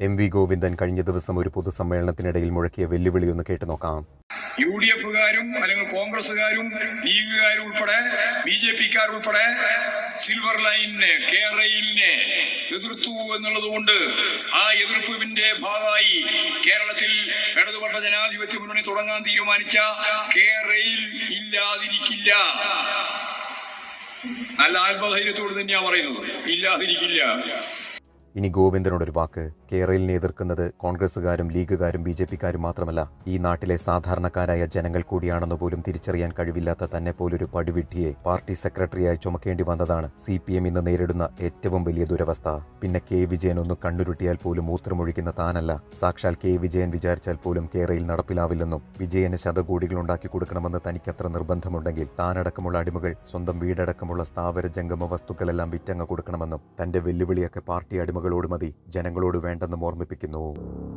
M V Govindan കഴിഞ്ഞ ദിവസം ഒരു പൊതുസമ്മേളനത്തിനിടയിൽ മുഴക്കിയ വെല്ലുവിളി ഒന്ന് കേട്ടു നോക്കാം യു ഡി എഫുകാരും അല്ലെങ്കിൽ കോൺഗ്രസുകാരും ലീഗുകാരും ഉൾപ്പെടെ ബി ജെ പിക്കാർ ഉൾപ്പെടെ സിൽവർ ലൈനിനെ കേരളയിലിനെ എതിർത്തു എന്നുള്ളത് കൊണ്ട് ആ എതിർപ്പിന്റെ ഭാഗമായി കേരളത്തിൽ ഇടതുപക്ഷ ജനാധിപത്യ മുന്നണി തുടങ്ങാൻ തീരുമാനിച്ച കേരളയിൽ ഇല്ലാതിരിക്കില്ല നല്ല ആത്മധൈര്യത്തോട് തന്നെയാ പറയുന്നത് ഇല്ലാതിരിക്കില്ല ഇനി ഗോവിന്ദനോടൊരു വാക്ക് കേരളിനെ എതിർക്കുന്നത് കോൺഗ്രസുകാരും ലീഗുകാരും ബി ജെ പിക്കാരും മാത്രമല്ല ഈ നാട്ടിലെ സാധാരണക്കാരായ ജനങ്ങൾ കൂടിയാണെന്ന് പോലും തിരിച്ചറിയാൻ കഴിവില്ലാത്ത തന്നെ പോലൊരു പടിവിട്ടിയെ പാർട്ടി സെക്രട്ടറിയായി ചുമക്കേണ്ടി വന്നതാണ് സി പി എം ഇന്ന് നേരിടുന്ന ഏറ്റവും വലിയ ദുരവസ്ഥ പിന്നെ കെ വിജയൻ ഒന്ന് കണ്ണുരുട്ടിയാൽ പോലും മൂത്രമൊഴിക്കുന്ന താനല്ല സാക്ഷാൽ കെ വിജയൻ വിചാരിച്ചാൽ പോലും കേരളയിൽ നടപ്പിലാവില്ലെന്നും വിജയന് ശതകോടികൾ ഉണ്ടാക്കി കൊടുക്കണമെന്ന് തനിക്കത്ര നിർബന്ധമുണ്ടെങ്കിൽ താനടക്കമുള്ള അടിമകൾ സ്വന്തം വീടടക്കമുള്ള സ്ഥാവര ജംഗമ വസ്തുക്കളെല്ലാം വിറ്റങ്ങ് കൊടുക്കണമെന്നും തന്റെ വെല്ലുവിളിയൊക്കെ പാർട്ടി അടിമകളോട് മതി ജനങ്ങളോട് വേണ്ടെന്നും ഓർമ്മിപ്പിക്കുന്നു